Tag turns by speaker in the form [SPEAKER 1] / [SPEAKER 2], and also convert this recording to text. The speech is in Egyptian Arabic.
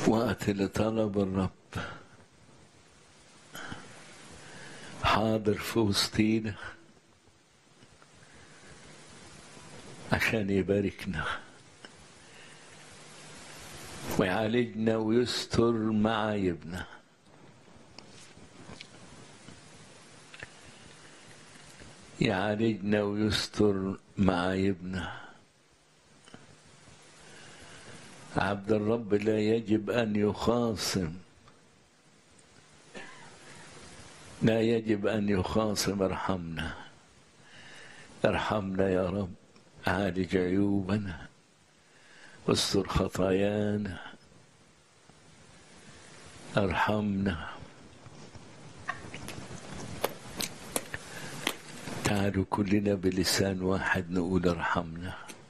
[SPEAKER 1] وقت اللي طلب الرب حاضر في وسطينا عشان يباركنا ويعالجنا ويستر معايبنا يعالجنا ويستر معايبنا عبد الرب لا يجب أن يخاصم لا يجب أن يخاصم ارحمنا ارحمنا يا رب عالج عيوبنا استر خطايانا ارحمنا تعالوا كلنا بلسان واحد نقول ارحمنا